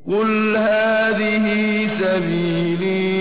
قل هذه سبيلي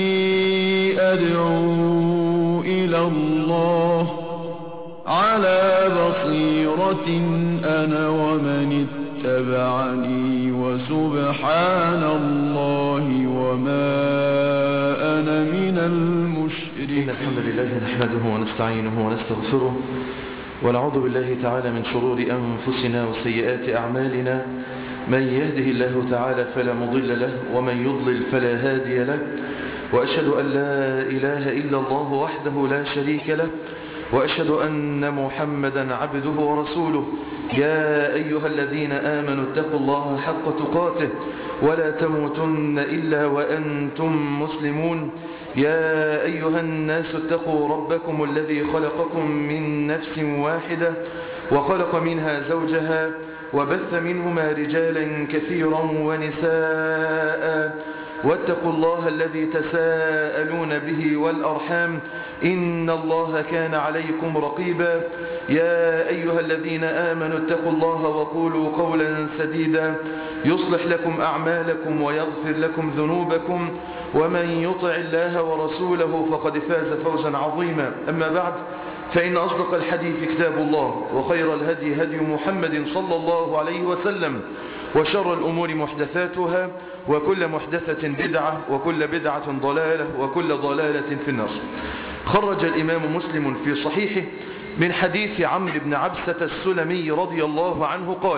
أدعو إلى الله على بصيرة أنا ومن اتبعني وسبحان الله وما أنا من إن الحمد المشركين لله نحمده ونستعينه ونستغفره ونعوذ بالله تعالى من شرور أنفسنا وسيئات أعمالنا من يهده الله تعالى فلا مضل له ومن يضلل فلا هادي له وأشهد أن لا إله إلا الله وحده لا شريك له وأشهد أن محمدا عبده ورسوله يا أيها الذين آمنوا اتقوا الله حق تقاته ولا تموتن إلا وأنتم مسلمون يا أيها الناس اتقوا ربكم الذي خلقكم من نفس واحدة وخلق منها زوجها وبث منهما رجالا كثيرا ونساء واتقوا الله الذي تساءلون به والأرحام إن الله كان عليكم رقيبا يا أيها الذين آمنوا اتقوا الله وقولوا قولا سديدا يصلح لكم أعمالكم ويغفر لكم ذنوبكم ومن يطع الله ورسوله فقد فاز فوزا عظيما أما بعد فإن أصدق الحديث كتاب الله وخير الهدي هدي محمد صلى الله عليه وسلم وشر الأمور محدثاتها وكل محدثة بدعة وكل بدعة ضلالة وكل ضلالة في النار خرج الإمام مسلم في صحيحه من حديث عمرو بن عبسة السلمي رضي الله عنه قال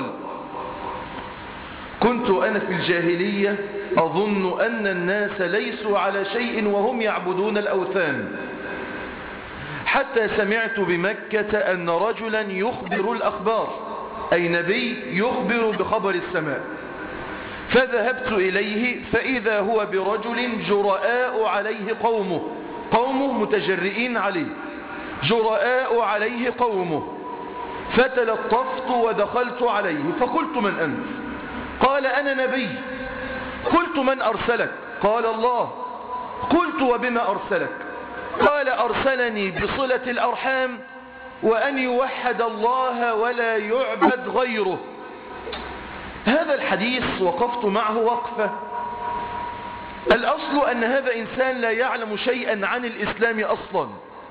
كنت أنا في الجاهلية أظن أن الناس ليسوا على شيء وهم يعبدون الأوثان حتى سمعت بمكة أن رجلا يخبر الأخبار أي نبي يخبر بخبر السماء فذهبت إليه فإذا هو برجل جرآء عليه قومه قومه متجرئين عليه جرآء عليه قومه فتلطفت ودخلت عليه فقلت من أنت قال أنا نبي قلت من أرسلك قال الله قلت وبما أرسلك قال أرسلني بصلة الأرحام وأن يوحد الله ولا يعبد غيره هذا الحديث وقفت معه وقفة الأصل أن هذا إنسان لا يعلم شيئا عن الإسلام أصلا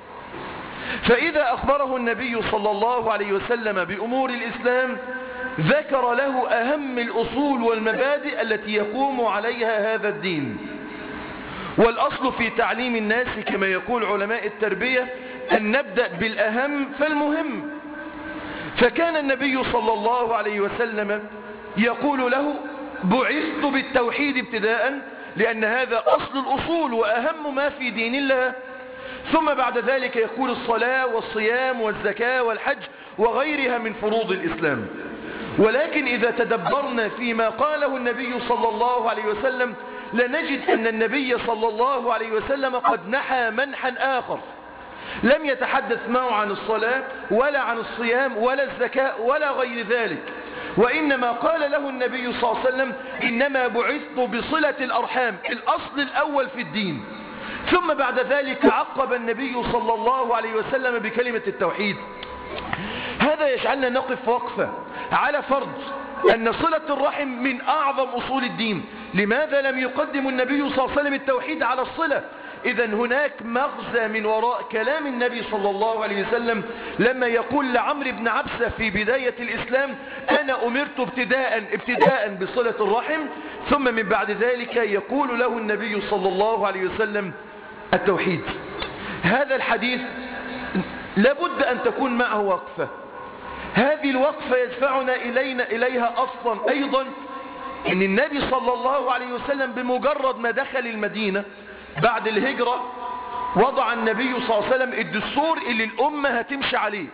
فإذا أخبره النبي صلى الله عليه وسلم بأمور الإسلام ذكر له أهم الأصول والمبادئ التي يقوم عليها هذا الدين والأصل في تعليم الناس كما يقول علماء التربية أن نبدأ بالأهم فالمهم فكان النبي صلى الله عليه وسلم يقول له بعثت بالتوحيد ابتداء لأن هذا أصل الأصول وأهم ما في دين الله ثم بعد ذلك يقول الصلاة والصيام والزكاة والحج وغيرها من فروض الإسلام ولكن إذا تدبرنا فيما قاله النبي صلى الله عليه وسلم لنجد أن النبي صلى الله عليه وسلم قد نحى منحا آخر لم يتحدث معه عن الصلاة ولا عن الصيام ولا الزكاة ولا غير ذلك وإنما قال له النبي صلى الله عليه وسلم إنما بعثت بصلة الأرحام الأصل الأول في الدين ثم بعد ذلك عقب النبي صلى الله عليه وسلم بكلمة التوحيد هذا يجعلنا نقف وقفة على فرض أن صلة الرحم من أعظم أصول الدين لماذا لم يقدم النبي صلى الله عليه وسلم التوحيد على الصلة إذا هناك مغزى من وراء كلام النبي صلى الله عليه وسلم لما يقول لعمرو بن عبسة في بداية الإسلام أنا أمرت ابتداء ابتداء بصلة الرحم ثم من بعد ذلك يقول له النبي صلى الله عليه وسلم التوحيد هذا الحديث لابد أن تكون معه وقفة هذه الوقفة يدفعنا إلينا إليها أصلا أيضا أن النبي صلى الله عليه وسلم بمجرد ما دخل المدينة بعد الهجرة وضع النبي صلى الله عليه وسلم الدستور اللي الأمة هتمشي عليه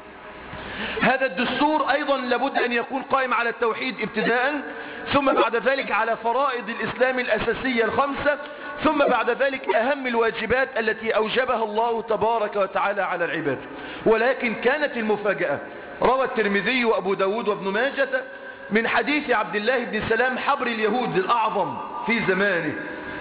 هذا الدستور أيضا لابد أن يكون قائم على التوحيد ابتداء ثم بعد ذلك على فرائض الإسلام الأساسية الخمسة ثم بعد ذلك أهم الواجبات التي أوجبها الله تبارك وتعالى على العباد ولكن كانت المفاجأة روى الترمذي وأبو داود وابن ماجة من حديث عبد الله بن سلام حبر اليهود الأعظم في زمانه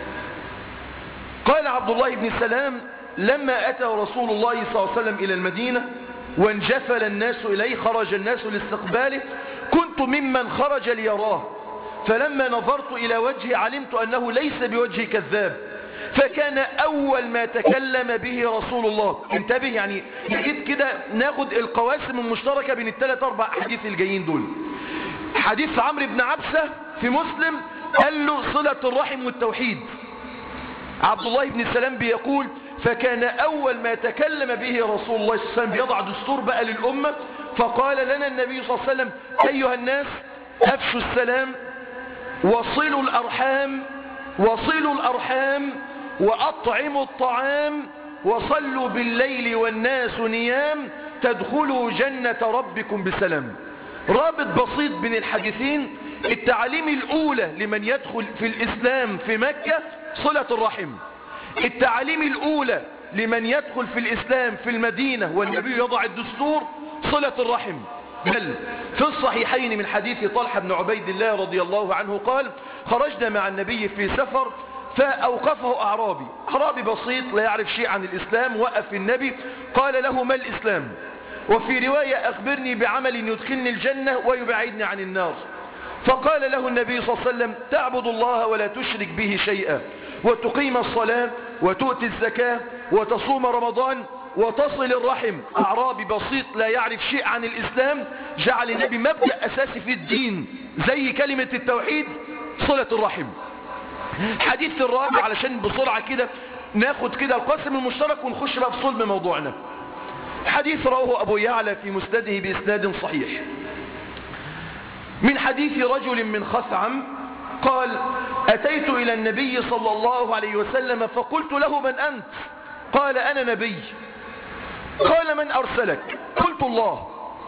قال عبد الله بن سلام لما أتى رسول الله صلى الله عليه وسلم إلى المدينة وانجفل الناس إليه خرج الناس لاستقباله كنت ممن خرج ليراه فلما نظرت إلى وجهه علمت أنه ليس بوجه كذاب فكان أول ما تكلم به رسول الله انتبه يعني نجد كده ناخد القواسم المشتركة بين الثلاث أربع أحاديث الجايين دول حديث عمرو بن عبسة في مسلم قال له صلة الرحم والتوحيد عبد الله بن السلام بيقول فكان أول ما تكلم به رسول الله صلى الله عليه وسلم بيضع دستور بقى للأمة فقال لنا النبي صلى الله عليه وسلم أيها الناس أفشوا السلام وصلوا الأرحام وصلوا الأرحام وأطعموا الطعام وصلوا بالليل والناس نيام تدخلوا جنة ربكم بسلام رابط بسيط بين الحديثين التعاليم الأولى لمن يدخل في الإسلام في مكة صلة الرحم التعاليم الأولى لمن يدخل في الإسلام في المدينة والنبي يضع الدستور صلة الرحم بل في الصحيحين من حديث طلحة بن عبيد الله رضي الله عنه قال خرجنا مع النبي في سفر فأوقفه أعرابي أعرابي بسيط لا يعرف شيء عن الإسلام وقف النبي قال له ما الإسلام وفي رواية أخبرني بعمل يدخلني الجنة ويبعدني عن النار فقال له النبي صلى الله عليه وسلم تعبد الله ولا تشرك به شيئا وتقيم الصلاة وتؤتي الزكاة وتصوم رمضان وتصل الرحم أعرابي بسيط لا يعرف شيء عن الإسلام جعل النبي مبدأ أساسي في الدين زي كلمة التوحيد صلة الرحم حديث الرابع علشان بسرعة كده ناخد كده القسم المشترك ونخش بقى في صلب موضوعنا حديث رواه أبو يعلى في مسنده بإسناد صحيح من حديث رجل من خثعم قال أتيت إلى النبي صلى الله عليه وسلم فقلت له من أنت قال أنا نبي قال من أرسلك قلت الله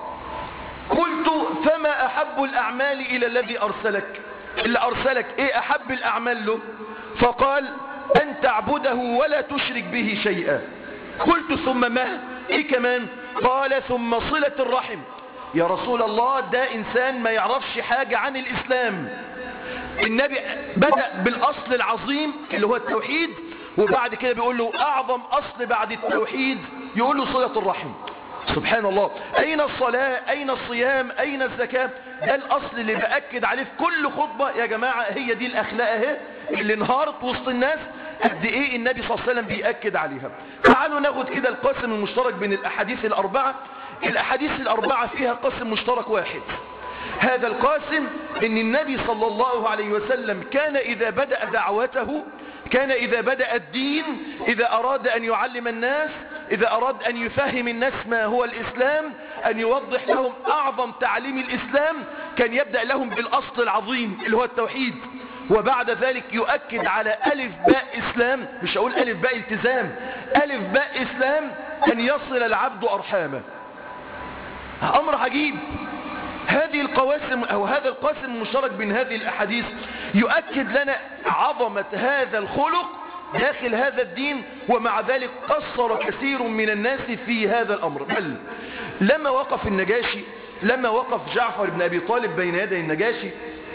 قلت فما أحب الأعمال إلى الذي أرسلك اللي أرسلك إيه أحب الأعمال له فقال أن تعبده ولا تشرك به شيئا قلت ثم ما إيه كمان قال ثم صلة الرحم يا رسول الله ده إنسان ما يعرفش حاجة عن الإسلام النبي بدأ بالأصل العظيم اللي هو التوحيد وبعد كده بيقول له أعظم أصل بعد التوحيد يقول له صلة الرحم سبحان الله أين الصلاة أين الصيام أين الزكاة ده الأصل اللي بأكد عليه في كل خطبة يا جماعة هي دي الأخلاق اهي اللي انهارت وسط الناس قد إيه النبي صلى الله عليه وسلم بيأكد عليها تعالوا ناخد كده القاسم المشترك بين الأحاديث الأربعة الأحاديث الأربعة فيها قسم مشترك واحد هذا القاسم ان النبي صلى الله عليه وسلم كان اذا بدأ دعوته كان اذا بدأ الدين اذا اراد ان يعلم الناس اذا اراد ان يفهم الناس ما هو الاسلام ان يوضح لهم اعظم تعليم الاسلام كان يبدأ لهم بالاصل العظيم اللي هو التوحيد وبعد ذلك يؤكد على ألف باء إسلام مش أقول ألف باء التزام ألف باء إسلام أن يصل العبد أرحامه أمر عجيب هذه القواسم أو هذا القاسم المشترك بين هذه الأحاديث يؤكد لنا عظمة هذا الخلق داخل هذا الدين ومع ذلك قصر كثير من الناس في هذا الأمر بل لما وقف النجاشي لما وقف جعفر بن أبي طالب بين يدي النجاشي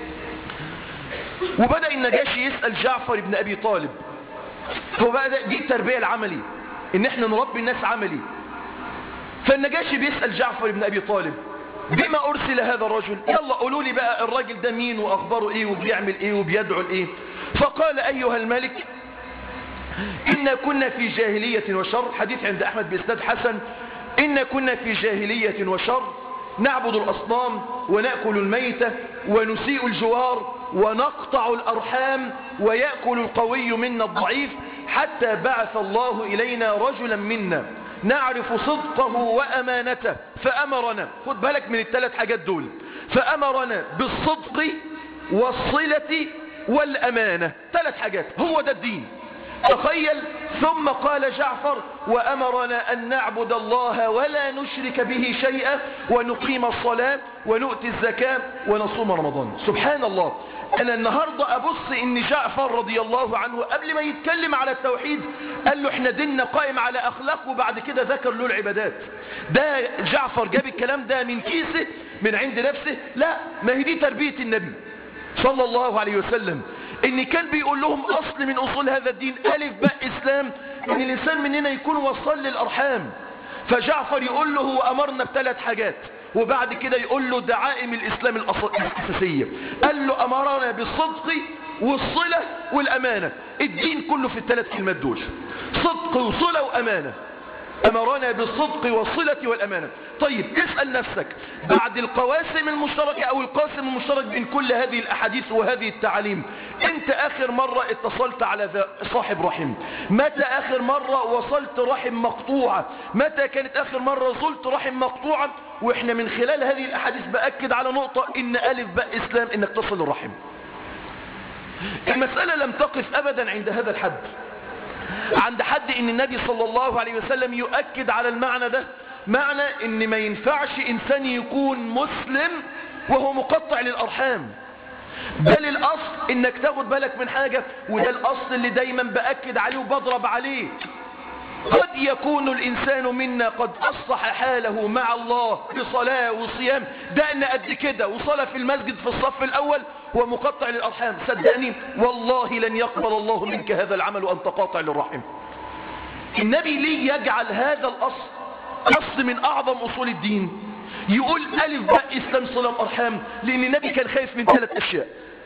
وبدأ النجاشي يسأل جعفر بن أبي طالب هو بقى دي التربية العملي ان احنا نربي الناس عملي فالنجاشي بيسأل جعفر بن أبي طالب بما أرسل هذا الرجل يلا قولوا لي بقى الراجل ده مين وأخباره إيه وبيعمل إيه وبيدعو لإيه فقال أيها الملك إنا كنا في جاهلية وشر حديث عند أحمد بإسناد حسن إنا كنا في جاهلية وشر نعبد الأصنام ونأكل الميتة ونسيء الجوار ونقطع الأرحام ويأكل القوي منا الضعيف حتى بعث الله إلينا رجلا منا نعرف صدقه وأمانته فأمرنا خد بالك من الثلاث حاجات دول فأمرنا بالصدق والصلة والأمانة ثلاث حاجات هو ده الدين تخيل ثم قال جعفر وأمرنا أن نعبد الله ولا نشرك به شيئا ونقيم الصلاة ونؤتي الزكاة ونصوم رمضان سبحان الله أنا النهاردة أبص إن جعفر رضي الله عنه قبل ما يتكلم على التوحيد قال له احنا ديننا قائم على أخلاق وبعد كده ذكر له العبادات ده جعفر جاب الكلام ده من كيسه من عند نفسه لا ما هي دي تربية النبي صلى الله عليه وسلم ان كان بيقول لهم اصل من اصول هذا الدين الف باء اسلام ان الانسان مننا يكون وصل للارحام فجعفر يقول له هو امرنا بثلاث حاجات وبعد كده يقول له دعائم الإسلام الأص- الأساسية قال له أمرنا بالصدق والصلة والأمانة الدين كله في الثلاث كلمات دول صدق وصلة وأمانة أمرنا بالصدق والصلة والأمانة طيب اسأل نفسك بعد القواسم المشتركة أو القاسم المشترك بين كل هذه الأحاديث وهذه التعاليم أنت آخر مرة اتصلت على ذا صاحب رحم متى آخر مرة وصلت رحم مقطوعة متى كانت آخر مرة زلت رحم مقطوعة وإحنا من خلال هذه الأحاديث بأكد على نقطة إن ألف باء إسلام إنك تصل الرحم المسألة لم تقف أبدا عند هذا الحد عند حد ان النبي صلى الله عليه وسلم يؤكد على المعنى ده معنى ان ما ينفعش انسان يكون مسلم وهو مقطع للارحام بل الاصل انك تاخد بالك من حاجة وده الاصل اللي دايما باكد عليه وبضرب عليه قد يكون الإنسان منا قد أصلح حاله مع الله بصلاة وصيام دقنا قد كده وصلاة في المسجد في الصف الأول ومقطع للأرحام صدقني والله لن يقبل الله منك هذا العمل وأنت قاطع للرحم النبي ليه يجعل هذا الأصل أصل من أعظم أصول الدين يقول ألف باء إسلام صلام أرحام لأن النبي كان خايف من ثلاث أشياء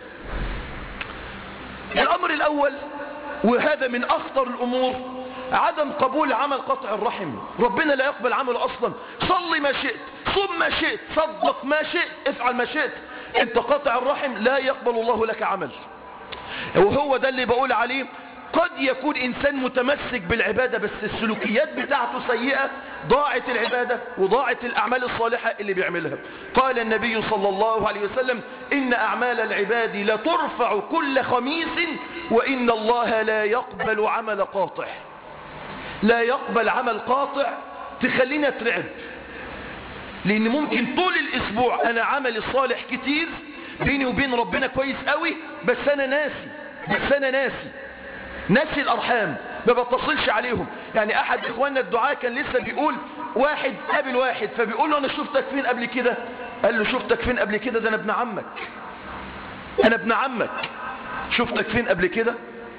الأمر الأول وهذا من أخطر الأمور عدم قبول عمل قطع الرحم ربنا لا يقبل عمله أصلا صل ما شئت صم ما شئت صدق ما شئت افعل ما شئت انت قطع الرحم لا يقبل الله لك عمل وهو ده اللي بقول عليه قد يكون إنسان متمسك بالعبادة بس السلوكيات بتاعته سيئة ضاعت العبادة وضاعت الأعمال الصالحة اللي بيعملها قال النبي صلى الله عليه وسلم إن أعمال العباد لترفع كل خميس وإن الله لا يقبل عمل قاطع لا يقبل عمل قاطع تخلينا ترعب لأن ممكن طول الأسبوع أنا عملي الصالح كتير بيني وبين ربنا كويس قوي بس أنا ناسي بس أنا ناسي ناسي الأرحام ما بتصلش عليهم يعني أحد إخواننا الدعاء كان لسه بيقول واحد قابل واحد فبيقول له أنا شفتك فين قبل كده قال له شفتك فين قبل كده ده أنا ابن عمك أنا ابن عمك شفتك فين قبل كده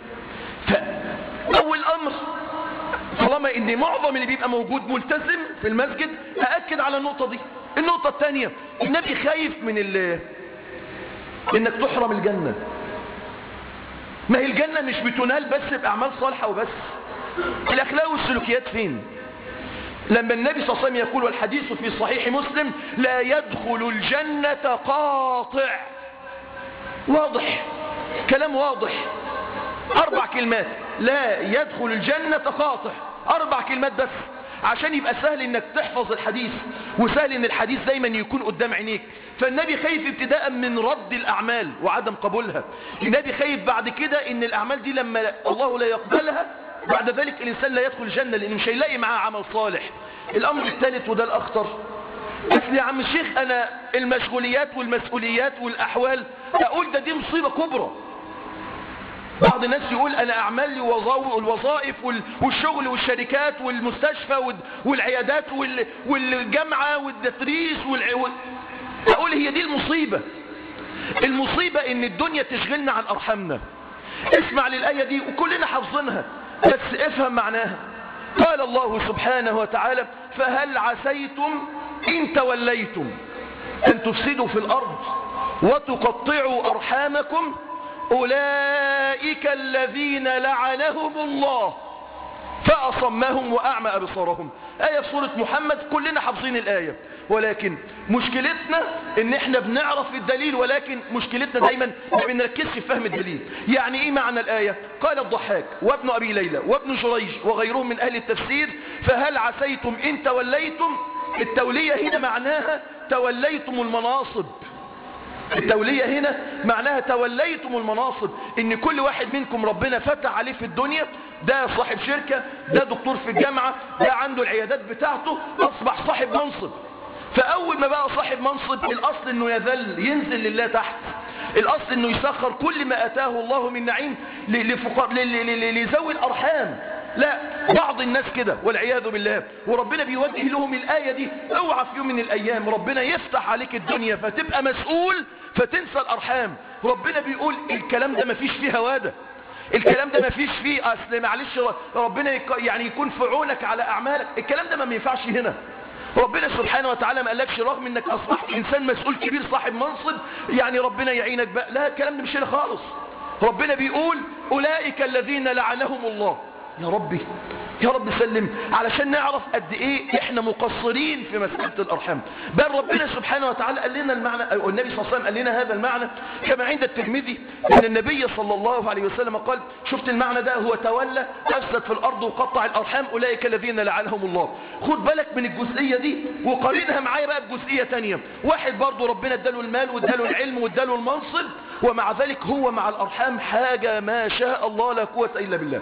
فأول أمر طالما ان معظم اللي بيبقى موجود ملتزم في المسجد أأكد على النقطة دي النقطة الثانية النبي خايف من ال انك تحرم الجنة ما هي الجنة مش بتنال بس بأعمال صالحة وبس الأخلاق والسلوكيات فين لما النبي صلى الله عليه وسلم يقول والحديث في صحيح مسلم لا يدخل الجنة قاطع واضح كلام واضح أربع كلمات لا يدخل الجنة قاطع أربع كلمات بس عشان يبقى سهل انك تحفظ الحديث وسهل ان الحديث دايما يكون قدام عينيك فالنبي خايف ابتداء من رد الاعمال وعدم قبولها النبي خايف بعد كده ان الاعمال دي لما الله لا يقبلها بعد ذلك الانسان لا يدخل الجنة لانه مش هيلاقي معاه عمل صالح الامر الثالث وده الاخطر اصل يا عم الشيخ انا المشغوليات والمسؤوليات والاحوال اقول ده دي مصيبة كبرى بعض الناس يقول انا اعمال لي الوظائف والشغل والشركات والمستشفى والعيادات والجامعة والتدريس والع... اقول هي دي المصيبة المصيبة ان الدنيا تشغلنا عن ارحامنا اسمع للآية دي وكلنا حافظينها بس افهم معناها قال الله سبحانه وتعالى فهل عسيتم ان توليتم ان تفسدوا في الارض وتقطعوا ارحامكم أولئك الذين لعنهم الله فأصمهم وأعمى أبصارهم آية في سورة محمد كلنا حافظين الآية ولكن مشكلتنا ان احنا بنعرف الدليل ولكن مشكلتنا دايما ما بنركزش في فهم الدليل يعني ايه معنى الآية قال الضحاك وابن أبي ليلى وابن جريج وغيرهم من أهل التفسير فهل عسيتم إن توليتم التولية هنا معناها توليتم المناصب التولية هنا معناها توليتم المناصب ان كل واحد منكم ربنا فتح عليه في الدنيا ده صاحب شركة ده دكتور في الجامعة ده عنده العيادات بتاعته اصبح صاحب منصب فاول ما بقى صاحب منصب الاصل انه يذل ينزل لله تحت الاصل انه يسخر كل ما اتاه الله من نعيم لفقر لذوي الارحام لا بعض الناس كده والعياذ بالله وربنا بيوجه لهم الآية دي اوعى في يوم من الأيام ربنا يفتح عليك الدنيا فتبقى مسؤول فتنسى الأرحام ربنا بيقول الكلام ده مفيش فيه هوادة الكلام ده مفيش فيه أصل معلش ربنا يعني يكون في عونك على أعمالك الكلام ده ما ينفعش هنا ربنا سبحانه وتعالى ما قالكش رغم انك اصبحت انسان مسؤول كبير صاحب منصب يعني ربنا يعينك بقى لا الكلام ده مش هنا خالص ربنا بيقول اولئك الذين لعنهم الله يا ربي يا رب سلم علشان نعرف قد ايه احنا مقصرين في مسألة الارحام بل ربنا سبحانه وتعالى قال لنا المعنى او النبي صلى الله عليه وسلم قال لنا هذا المعنى كما عند الترمذي ان النبي صلى الله عليه وسلم قال شفت المعنى ده هو تولى افسد في الارض وقطع الارحام اولئك الذين لعنهم الله خد بالك من الجزئية دي وقارنها معايا بقى بجزئية تانية واحد برضه ربنا اداله المال واداله العلم واداله المنصب ومع ذلك هو مع الارحام حاجة ما شاء الله لا قوة الا بالله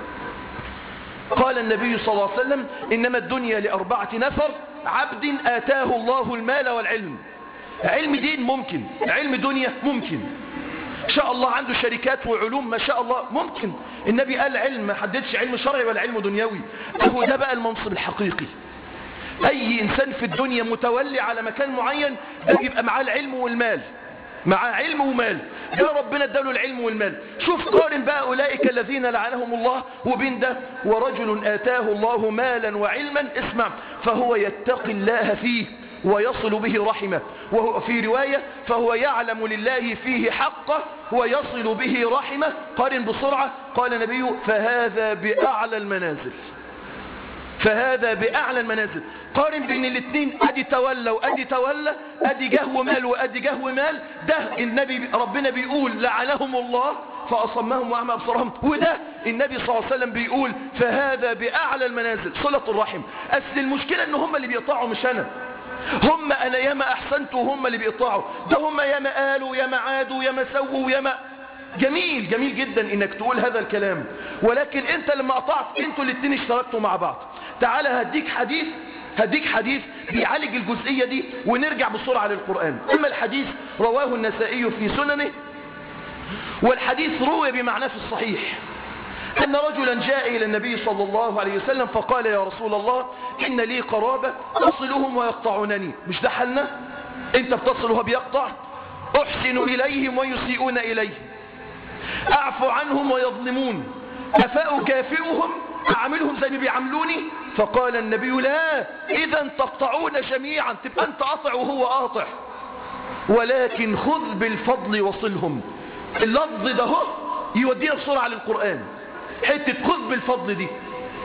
قال النبي صلى الله عليه وسلم إنما الدنيا لأربعة نفر عبد آتاه الله المال والعلم علم دين ممكن علم دنيا ممكن إن شاء الله عنده شركات وعلوم ما شاء الله ممكن النبي قال علم ما حددش علم شرعي ولا علم دنيوي هو ده بقى المنصب الحقيقي أي إنسان في الدنيا متولي على مكان معين ده يبقى معاه العلم والمال معاه علم ومال ده ربنا اداله العلم والمال شوف قارن بقى أولئك الذين لعنهم الله وبين ده ورجل آتاه الله مالا وعلما اسمع فهو يتقي الله فيه ويصل به رحمه وهو في رواية فهو يعلم لله فيه حقه ويصل به رحمه قارن بسرعة قال النبي فهذا بأعلى المنازل فهذا بأعلى المنازل قارن بين الاثنين ادي تولى وادي تولى ادي جهو مال وادي جهو مال ده النبي ربنا بيقول لعنهم الله فأصمهم وأعمى أبصارهم وده النبي صلى الله عليه وسلم بيقول فهذا بأعلى المنازل صلة الرحم أصل المشكلة ان هم اللي بيقطعوا مش أنا هم أنا ياما أحسنت وهم اللي بيقطعوا ده هم ياما قالوا ياما عادوا ياما سووا ياما جميل جميل جدا انك تقول هذا الكلام ولكن انت لما قطعت انتوا الاثنين اشتركتوا مع بعض تعالى هديك حديث هديك حديث بيعالج الجزئية دي ونرجع بسرعة للقرآن اما الحديث رواه النسائي في سننه والحديث روي بمعناه في الصحيح أن رجلا جاء إلى النبي صلى الله عليه وسلم فقال يا رسول الله إن لي قرابة أصلهم ويقطعونني مش ده حلنا أنت بتصلها بيقطع أحسن إليهم ويسيئون إليه أعفو عنهم ويظلمون أفاء كافئهم أعملهم زي ما بيعملوني فقال النبي لا إذا تقطعون جميعا تبقى أنت قاطع وهو قاطع ولكن خذ بالفضل وصلهم اللفظ ده هو يودينا بسرعة للقرآن حتة خذ بالفضل دي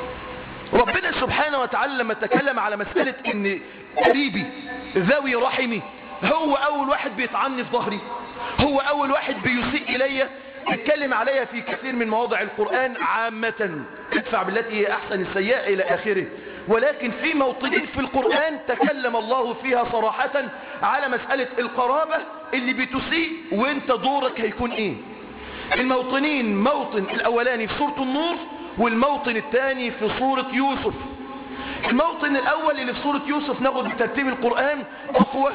ربنا سبحانه وتعالى لما تكلم على مسألة ان قريبي ذوي رحمي هو اول واحد بيطعني في ظهري هو اول واحد بيسيء الي اتكلم عليها في كثير من مواضع القرآن عامة ادفع بالتي هي احسن السيئة الى اخره ولكن في موطنين في القرآن تكلم الله فيها صراحة على مسألة القرابة اللي بتسيء وانت دورك هيكون ايه الموطنين موطن الاولاني في سورة النور والموطن الثاني في سورة يوسف الموطن الاول اللي في سورة يوسف ناخد بترتيب القرآن اخوة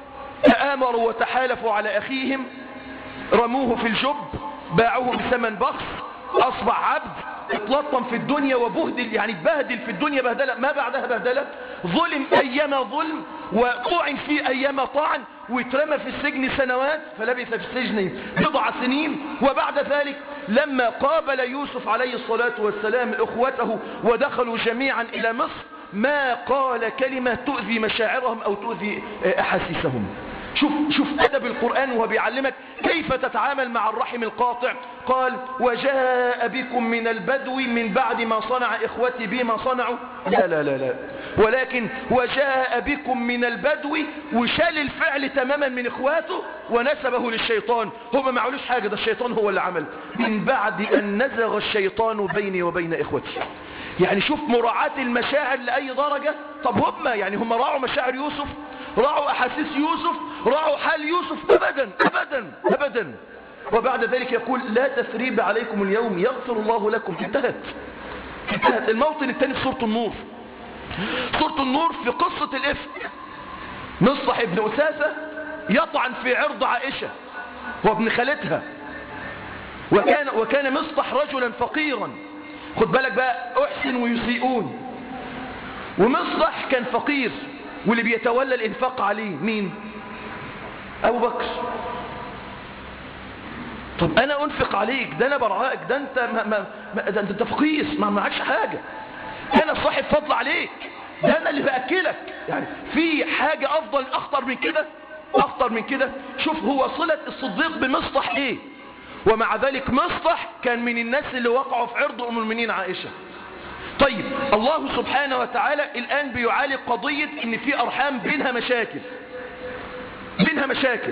تآمروا وتحالفوا على اخيهم رموه في الجب باعوه بثمن بخس اصبح عبد اتلطم في الدنيا وبهدل يعني بهدل في الدنيا بهدلة ما بعدها بهدلة ظلم ايام ظلم وطعن في ايام طعن واترمى في السجن سنوات فلبث في السجن بضع سنين وبعد ذلك لما قابل يوسف عليه الصلاة والسلام اخوته ودخلوا جميعا الى مصر ما قال كلمة تؤذي مشاعرهم او تؤذي احاسيسهم شوف شوف أدب القرآن وهو بيعلمك كيف تتعامل مع الرحم القاطع قال وجاء بكم من البدو من بعد ما صنع إخوتي بما صنعوا لا لا لا لا ولكن وجاء بكم من البدو وشال الفعل تماما من إخواته ونسبه للشيطان هو ما معلوش حاجة ده الشيطان هو اللي عمل من بعد أن نزغ الشيطان بيني وبين إخوتي يعني شوف مراعاة المشاعر لأي درجة طب هم يعني هم راعوا مشاعر يوسف راعوا أحاسيس يوسف راعوا حال يوسف أبدا أبدا أبدا وبعد ذلك يقول لا تثريب عليكم اليوم يغفر الله لكم انتهت انتهت الموطن الثاني في سورة النور سورة النور في قصة الإفك مصطح ابن أساسة يطعن في عرض عائشة وابن خالتها وكان, وكان مصطح رجلا فقيرا خد بالك بقى أحسن ويسيئون ومصطح كان فقير واللي بيتولى الإنفاق عليه مين أبو بكر طب أنا أنفق عليك ده أنا برعاك ده أنت, ما ما ده أنت فقيس ما معكش حاجة أنا صاحب فضل عليك ده انا اللي باكلك يعني في حاجه افضل اخطر من كده اخطر من كده شوف هو صله الصديق بمصطح ايه ومع ذلك مصطح كان من الناس اللي وقعوا في عرض ام المؤمنين عائشه طيب الله سبحانه وتعالى الآن بيعالج قضية ان في أرحام بينها مشاكل بينها مشاكل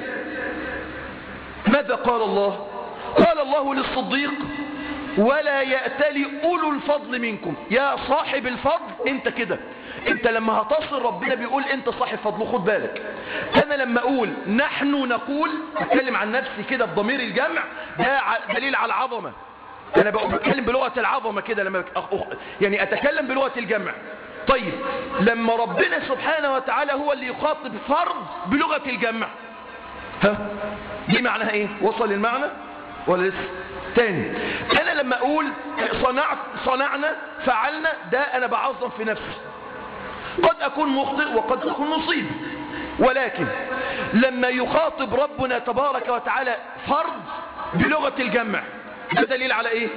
ماذا قال الله قال الله للصديق ولا يأتلي أولو الفضل منكم يا صاحب الفضل انت كده انت لما هتصل ربنا بيقول انت صاحب فضل خد بالك انا لما اقول نحن نقول اتكلم عن نفسي كده بضمير الجمع ده دليل على العظمة انا بتكلم بلغة العظمة كده لما يعني اتكلم بلغة الجمع طيب لما ربنا سبحانه وتعالى هو اللي يخاطب فرد بلغة الجمع ها دي معناها ايه وصل المعنى ولا لسه تاني انا لما اقول صنعت صنعنا فعلنا ده انا بعظم في نفسي قد اكون مخطئ وقد اكون مصيب ولكن لما يخاطب ربنا تبارك وتعالى فرد بلغة الجمع ده دليل على ايه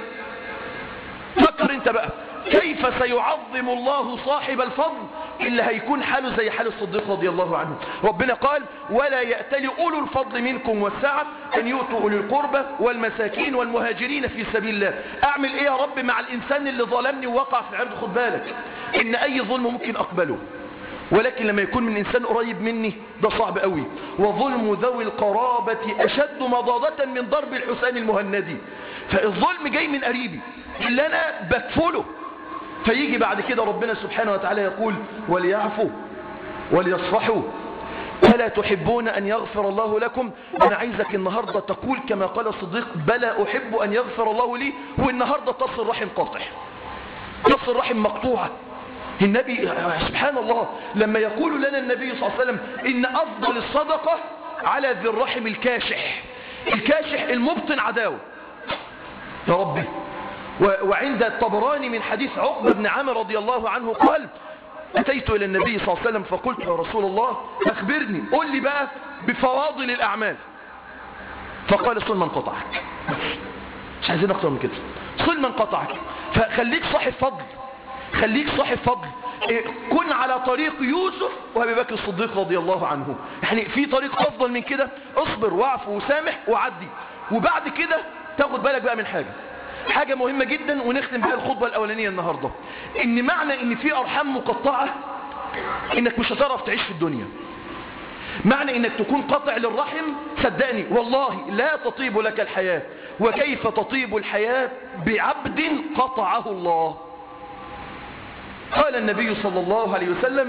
فكر انت بقى كيف سيعظم الله صاحب الفضل اللي هيكون حاله زي حال الصديق رضي الله عنه ربنا قال ولا يأتل أولو الفضل منكم والسعة أن يؤتوا أولي القربى والمساكين والمهاجرين في سبيل الله أعمل إيه يا رب مع الإنسان اللي ظلمني ووقع في عرض خد بالك إن أي ظلم ممكن أقبله ولكن لما يكون من إنسان قريب مني ده صعب قوي وظلم ذوي القرابة أشد مضاضة من ضرب الحسين المهندي فالظلم جاي من قريبي اللي أنا بكفله فيجي بعد كده ربنا سبحانه وتعالى يقول وليعفوا وليصفحوا ألا تحبون أن يغفر الله لكم أنا عايزك النهاردة تقول كما قال الصديق بلى أحب أن يغفر الله لي والنهاردة تصل رحم قاطع تصل رحم مقطوعة النبي سبحان الله لما يقول لنا النبي صلى الله عليه وسلم إن أفضل الصدقة على ذي الرحم الكاشح الكاشح المبطن عداوة يا ربي وعند الطبراني من حديث عقبة بن عامر رضي الله عنه قال أتيت إلى النبي صلى الله عليه وسلم فقلت يا رسول الله أخبرني قل لي بقى بفواضل الأعمال فقال صل من قطعك مش عايزين أكتر من كده صل من قطعك فخليك صاحب فضل خليك صاحب فضل كن على طريق يوسف وابي بكر الصديق رضي الله عنه يعني في طريق أفضل من كده اصبر واعف وسامح وعدي وبعد كده تاخد بالك بقى من حاجة حاجة مهمة جدا ونختم بها الخطبة الأولانية النهاردة إن معنى إن في أرحام مقطعة إنك مش هتعرف تعيش في الدنيا معنى إنك تكون قطع للرحم صدقني والله لا تطيب لك الحياة وكيف تطيب الحياة بعبد قطعه الله قال النبي صلى الله عليه وسلم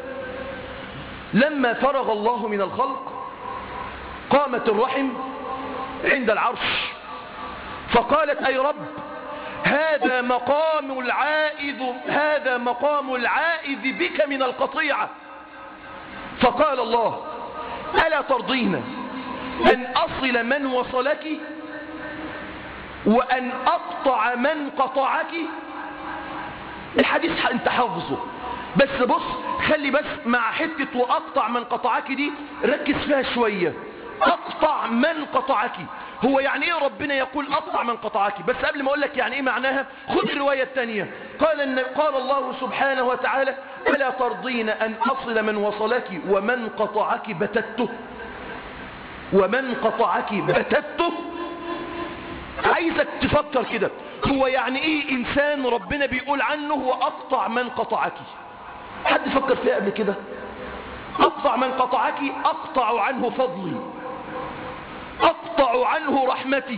لما فرغ الله من الخلق قامت الرحم عند العرش فقالت أي رب هذا مقام العائذ هذا مقام العائذ بك من القطيعة فقال الله ألا ترضين أن أصل من وصلك وأن أقطع من قطعك الحديث انت حافظه بس بص خلي بس مع حتة وأقطع من قطعك دي ركز فيها شوية أقطع من قطعك هو يعني ايه ربنا يقول اقطع من قطعك بس قبل ما اقول لك يعني ايه معناها خذ الرواية الثانية قال, إن قال الله سبحانه وتعالى ألا ترضين أن أصل من وصلك ومن قطعك بتته ومن قطعك بتته عايزك تفكر كده هو يعني ايه انسان ربنا بيقول عنه واقطع من قطعك حد فكر فيها قبل كده اقطع من قطعك اقطع عنه فضلي أقطع عنه رحمتي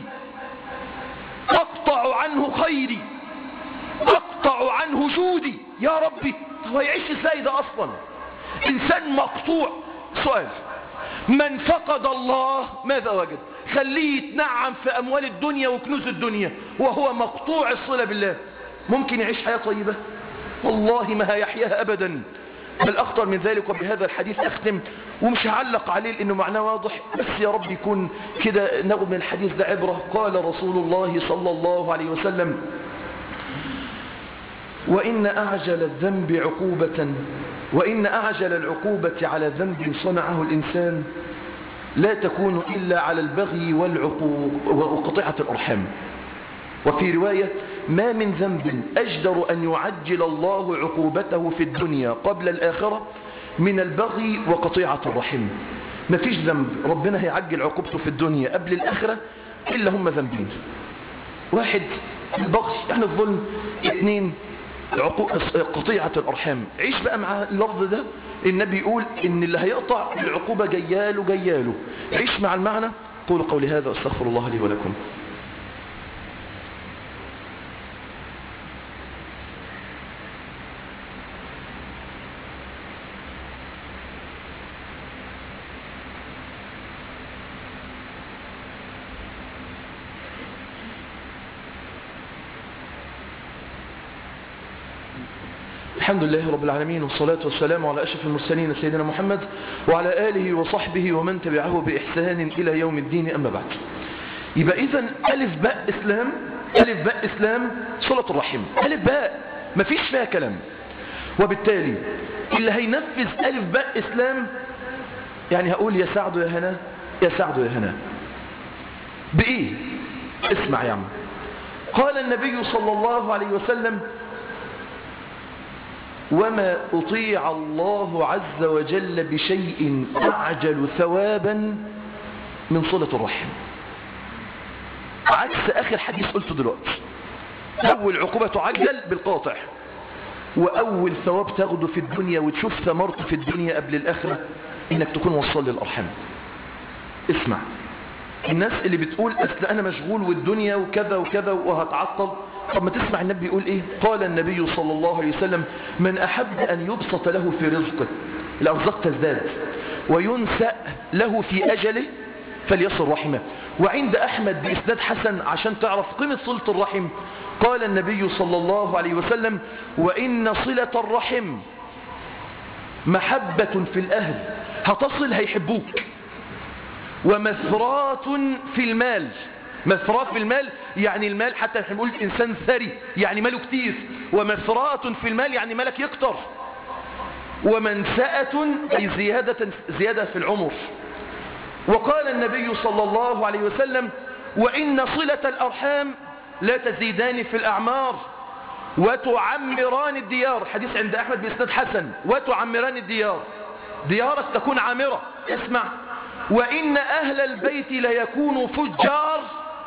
أقطع عنه خيري أقطع عنه جودي يا ربي هو يعيش ازاي ده أصلا إنسان مقطوع سؤال من فقد الله ماذا وجد خليه يتنعم في أموال الدنيا وكنوز الدنيا وهو مقطوع الصلة بالله ممكن يعيش حياة طيبة والله ما هيحياها أبدا بل أخطر من ذلك وبهذا الحديث أختم ومش هعلق عليه لأنه معناه واضح بس يا رب يكون كده ناخد من الحديث ده عبرة قال رسول الله صلى الله عليه وسلم وإن أعجل الذنب عقوبة وإن أعجل العقوبة على ذنب صنعه الإنسان لا تكون إلا على البغي والعقوق وقطيعة الأرحام وفي رواية ما من ذنب أجدر أن يعجل الله عقوبته في الدنيا قبل الآخرة من البغي وقطيعة الرحم ما فيش ذنب ربنا هيعجل عقوبته في الدنيا قبل الآخرة إلا هم ذنبين واحد البغي يعني الظلم اثنين قطيعة الأرحام عيش بقى مع اللفظ ده النبي يقول إن اللي هيقطع العقوبة جياله جياله عيش مع المعنى قولوا قولي هذا أستغفر الله لي ولكم الحمد لله رب العالمين والصلاة والسلام على أشرف المرسلين سيدنا محمد وعلى آله وصحبه ومن تبعه بإحسان إلى يوم الدين أما بعد يبقى إذا ألف باء إسلام ألف باء إسلام صلة الرحم ألف باء ما فيش فيها كلام وبالتالي اللي هينفذ ألف باء إسلام يعني هقول يا سعد يا هنا يا سعد يا هنا بإيه اسمع يا عم قال النبي صلى الله عليه وسلم وما أطيع الله عز وجل بشيء أعجل ثوابا من صلة الرحم عكس آخر حديث قلته دلوقتي أول عقوبة تعجل بالقاطع وأول ثواب تاخده في الدنيا وتشوف ثمرته في الدنيا قبل الآخرة إنك تكون وصل للأرحام اسمع الناس اللي بتقول أصل أنا مشغول والدنيا وكذا وكذا وهتعطل طب ما تسمع النبي يقول إيه قال النبي صلى الله عليه وسلم من أحب أن يبسط له في رزقه الأرزاق تزداد وينسأ له في أجله فليصل رحمه وعند أحمد بإسناد حسن عشان تعرف قيمة صلة الرحم قال النبي صلى الله عليه وسلم وإن صلة الرحم محبة في الأهل هتصل هيحبوك ومثرات في المال مثرات في المال يعني المال حتى نحن نقول إنسان ثري يعني ماله كتير ومثرات في المال يعني مالك يكتر ومنسأة أي زيادة, زيادة في العمر وقال النبي صلى الله عليه وسلم وإن صلة الأرحام لا تزيدان في الأعمار وتعمران الديار حديث عند أحمد بإسناد حسن وتعمران الديار ديارك تكون عامرة اسمع وإن أهل البيت ليكونوا فجار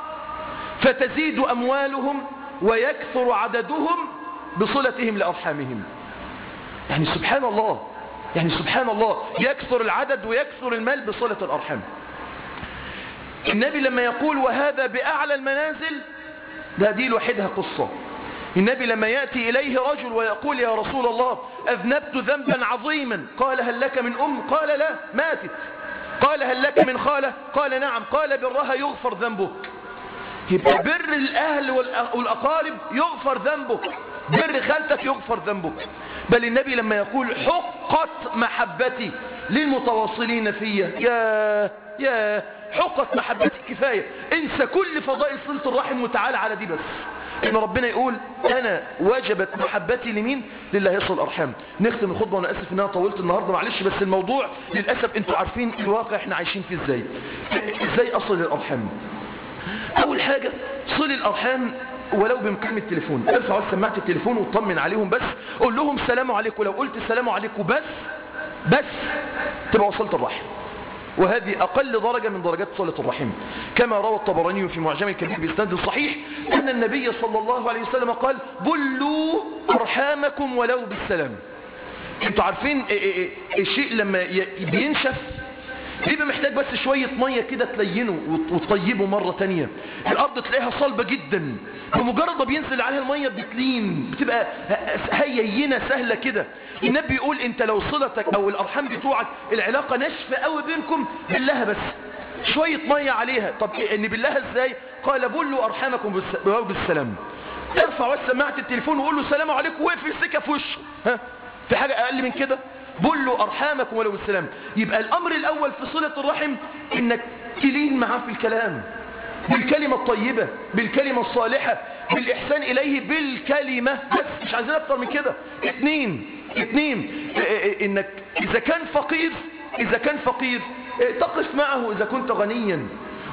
فتزيد أموالهم ويكثر عددهم بصلتهم لأرحامهم يعني سبحان الله يعني سبحان الله يكثر العدد ويكثر المال بصلة الأرحام النبي لما يقول وهذا بأعلى المنازل ده دي لوحدها قصة النبي لما يأتي إليه رجل ويقول يا رسول الله أذنبت ذنبا عظيما قال هل لك من أم قال لا ماتت قال هل لك من خالة قال نعم قال برها يغفر ذنبك يبقى بر الأهل والأقارب يغفر ذنبك بر خالتك يغفر ذنبك بل النبي لما يقول حقت محبتي للمتواصلين فيا يا يا حقت محبتي كفاية انسى كل فضائل صلة الرحم وتعالى على دي بس ان ربنا يقول انا وجبت محبتي لمين لله يصل الارحام نختم الخطبه وانا اسف ان انا طولت النهارده معلش بس الموضوع للاسف انتوا عارفين الواقع احنا عايشين فيه ازاي ازاي اصل الارحام اول حاجه صل الارحام ولو بمكالمة التليفون ارفع سماعة التليفون وطمن عليهم بس قول لهم سلام عليكم ولو قلت السلام عليكم بس بس تبقى وصلت الرحم وهذه أقل درجة من درجات صلة الرحم كما روى الطبراني في معجم الكبير بإسناد صحيح أن النبي صلى الله عليه وسلم قال بلوا أرحامكم ولو بالسلام انتوا عارفين الشيء لما بينشف بيبقى محتاج بس شوية مية كده تلينه وتطيبه مرة تانية الأرض تلاقيها صلبة جدا بمجرد ما بينزل عليها المية بتلين بتبقى هيينة سهلة كده النبي يقول انت لو صلتك او الأرحام بتوعك العلاقة ناشفة قوي بينكم بالله بس شوية مية عليها طب ان بالله ازاي قال بلوا أرحامكم بالسلام ارفع سماعة التليفون وقول له السلام عليكم وقف السكة في وشه ها في حاجة أقل من كده بلوا أرحامكم ولو السلام يبقى الأمر الأول في صلة الرحم إنك تلين معاه في الكلام بالكلمة الطيبة بالكلمة الصالحة بالإحسان إليه بالكلمة بس مش عايزين أكتر من كده اتنين اتنين إنك إذا كان فقير إذا كان فقير تقف معه إذا كنت غنيا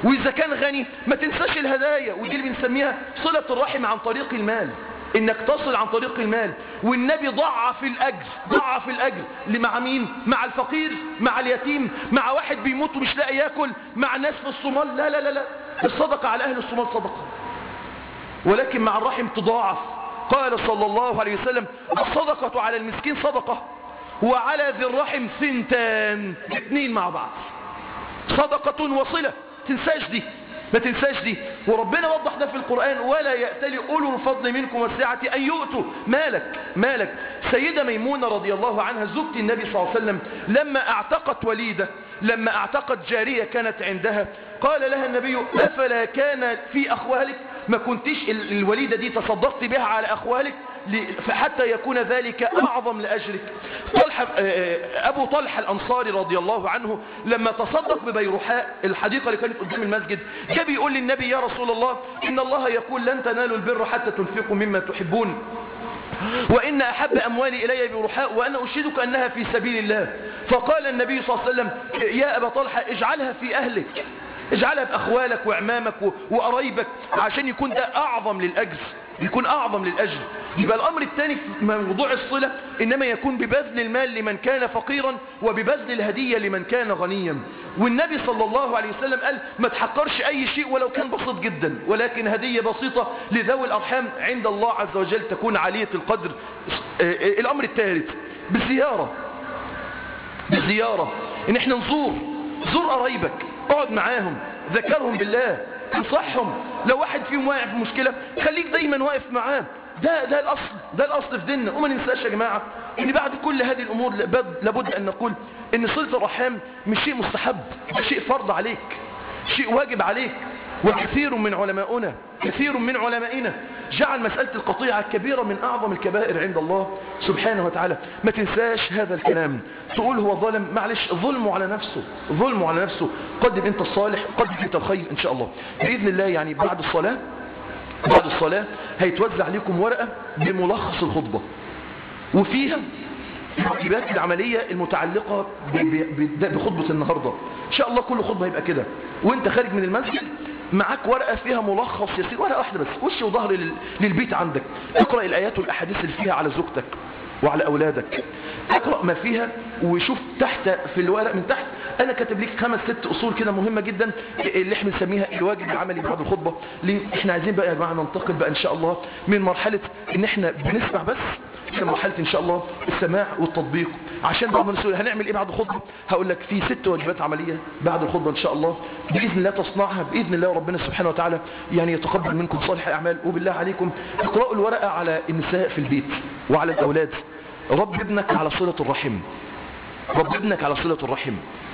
وإذا كان غني ما تنساش الهدايا ودي اللي بنسميها صلة الرحم عن طريق المال انك تصل عن طريق المال والنبي ضعف الاجر ضعف الاجر مع مين مع الفقير مع اليتيم مع واحد بيموت ومش لاقي ياكل مع ناس في الصومال لا لا لا لا الصدقه على اهل الصومال صدقه ولكن مع الرحم تضاعف قال صلى الله عليه وسلم الصدقه على المسكين صدقه وعلى ذي الرحم ثنتان اثنين مع بعض صدقه وصله تنساش دي ما تنساش دي وربنا وضح ده في القرآن ولا يأتلي أولو الفضل منكم والسعة أن يؤتوا مالك مالك سيدة ميمونة رضي الله عنها زوجة النبي صلى الله عليه وسلم لما اعتقت وليدة لما اعتقت جارية كانت عندها قال لها النبي أفلا كان في أخوالك ما كنتش الوليدة دي تصدقت بها على أخوالك حتى يكون ذلك أعظم لأجرك طلحة أبو طلحة الأنصاري رضي الله عنه لما تصدق ببيرحاء الحديقة اللي كانت قدام المسجد جاب يقول للنبي يا رسول الله إن الله يقول لن تنالوا البر حتى تنفقوا مما تحبون وإن أحب أموالي إلي بروحاء وأنا أشهدك أنها في سبيل الله فقال النبي صلى الله عليه وسلم يا أبا طلحة اجعلها في أهلك اجعلها بأخوالك وعمامك وقرايبك عشان يكون ده أعظم للأجر يكون أعظم للأجر يبقى الأمر الثاني في موضوع الصلة إنما يكون ببذل المال لمن كان فقيرا وببذل الهدية لمن كان غنيا والنبي صلى الله عليه وسلم قال ما تحقرش أي شيء ولو كان بسيط جدا ولكن هدية بسيطة لذوي الأرحام عند الله عز وجل تكون عالية القدر الأمر الثالث بزيارة بزيارة إن احنا نزور زور قرايبك اقعد معاهم ذكرهم بالله انصحهم لو واحد فيهم واقع في مشكلة خليك دايما واقف معاه ده ده الاصل ده الاصل في ديننا وما ننساش يا جماعه ان بعد كل هذه الامور لابد ان نقول ان صله الرحام مش شيء مستحب ده شيء فرض عليك شيء واجب عليك وكثير من علماؤنا كثير من علمائنا جعل مسألة القطيعة كبيرة من أعظم الكبائر عند الله سبحانه وتعالى ما تنساش هذا الكلام تقول هو ظلم معلش ظلمه على نفسه ظلمه على نفسه قدم انت الصالح قدم انت الخير ان شاء الله بإذن الله يعني بعد الصلاة بعد الصلاة هيتوزع عليكم ورقة بملخص الخطبة وفيها الواجبات العملية المتعلقة بخطبة النهاردة إن شاء الله كل خطبة يبقى كده وانت خارج من المسجد معاك ورقة فيها ملخص يسير ورقة واحدة بس وش وظهر للبيت عندك اقرأ الآيات والأحاديث اللي فيها على زوجتك وعلى أولادك اقرأ ما فيها وشوف تحت في الورق من تحت أنا كاتب لك خمس ست أصول كده مهمة جدا اللي احنا بنسميها الواجب العملي بعد الخطبة ليه احنا عايزين بقى يا جماعة ننتقل بقى إن شاء الله من مرحلة إن احنا بنسمع بس إلى مرحلة إن شاء الله السماع والتطبيق عشان بعض الناس هنعمل إيه بعد الخطبة هقول لك في ست واجبات عملية بعد الخطبة إن شاء الله بإذن الله تصنعها بإذن الله وربنا سبحانه وتعالى يعني يتقبل منكم صالح الأعمال وبالله عليكم اقرأوا الورقة على النساء في البيت وعلى الأولاد رب ابنك على صلة الرحم رب ابنك على صلة الرحم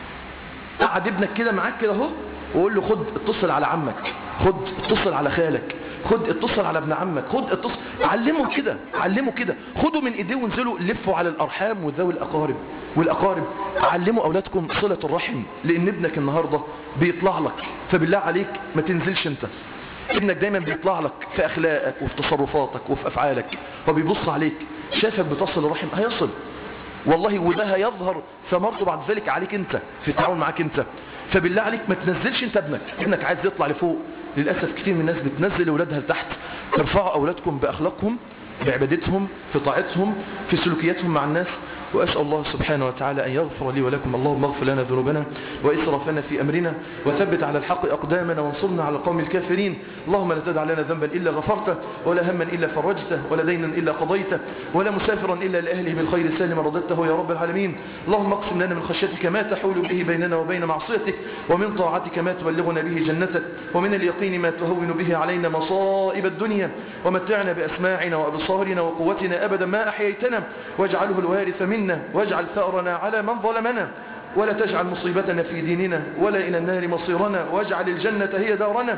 قعد ابنك كده معاك كده اهو وقول له خد اتصل على عمك خد اتصل على خالك خد اتصل على ابن عمك خد اتصل علمه كده علمه كده خدوا من ايديه وانزلوا لفوا على الارحام وذوي الاقارب والاقارب علموا اولادكم صلة الرحم لان ابنك النهاردة بيطلع لك فبالله عليك ما تنزلش انت ابنك دايما بيطلع لك في اخلاقك وفي تصرفاتك وفي افعالك وبيبص عليك شافك بتصل الرحم هيصل والله وده هيظهر ثمرته بعد ذلك عليك انت في التعاون معاك انت فبالله عليك ما تنزلش انت ابنك ابنك عايز يطلع لفوق للأسف كتير من الناس بتنزل أولادها لتحت ترفعوا أولادكم بأخلاقهم بعبادتهم في طاعتهم في سلوكياتهم مع الناس وأسأل الله سبحانه وتعالى أن يغفر لي ولكم اللهم اغفر لنا ذنوبنا وإسرافنا في أمرنا وثبت على الحق أقدامنا وانصرنا على القوم الكافرين اللهم لا تدع لنا ذنبا إلا غفرته ولا هما إلا فرجته ولا دينا إلا قضيته ولا مسافرا إلا لأهله بالخير سالما رددته يا رب العالمين اللهم اقسم لنا من خشيتك ما تحول به بيننا وبين معصيتك ومن طاعتك ما تبلغنا به جنتك ومن اليقين ما تهون به علينا مصائب الدنيا ومتعنا بأسماعنا وأبصارنا وقوتنا أبدا ما أحييتنا واجعله الوارث منا واجعل ثأرنا على من ظلمنا ولا تجعل مصيبتنا في ديننا ولا إلى النار مصيرنا واجعل الجنة هي دارنا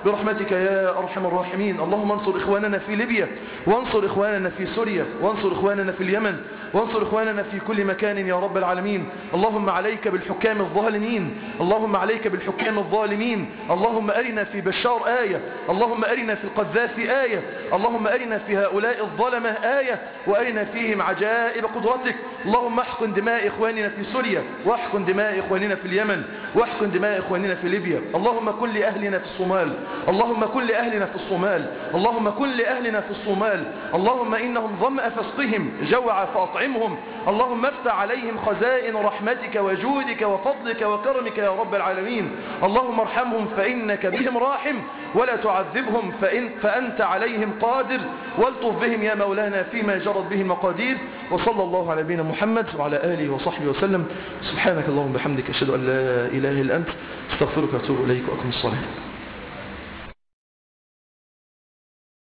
برحمتك يا أرحم الراحمين اللهم انصر إخواننا في ليبيا وانصر إخواننا في سوريا وانصر إخواننا في اليمن وانصر إخواننا في كل مكان يا رب العالمين اللهم عليك بالحكام الظالمين اللهم عليك بالحكام الظالمين اللهم أرنا في بشار آية اللهم أرنا في القذافي آية اللهم أرنا في هؤلاء الظلمة آية وأرنا فيهم عجائب قدرتك اللهم احقن دماء إخواننا في سوريا واحقن دماء إخواننا في اليمن واحقن دماء إخواننا في ليبيا اللهم كن لأهلنا في الصومال اللهم كن لأهلنا في الصومال اللهم كن لأهلنا في الصومال اللهم إنهم ظمأ فاسقهم جوع فأطعمهم اللهم افتح عليهم خزائن رحمتك وجودك وفضلك وكرمك يا رب العالمين اللهم ارحمهم فإنك بهم راحم ولا تعذبهم فإن فأنت عليهم قادر والطف بهم يا مولانا فيما جرت به المقادير وصلى الله على نبينا محمد وعلى آله وصحبه وسلم سبحانك اللهم بحمدك أشهد أن لا إله إلا أنت استغفرك وأتوب إليك وأقم الصلاة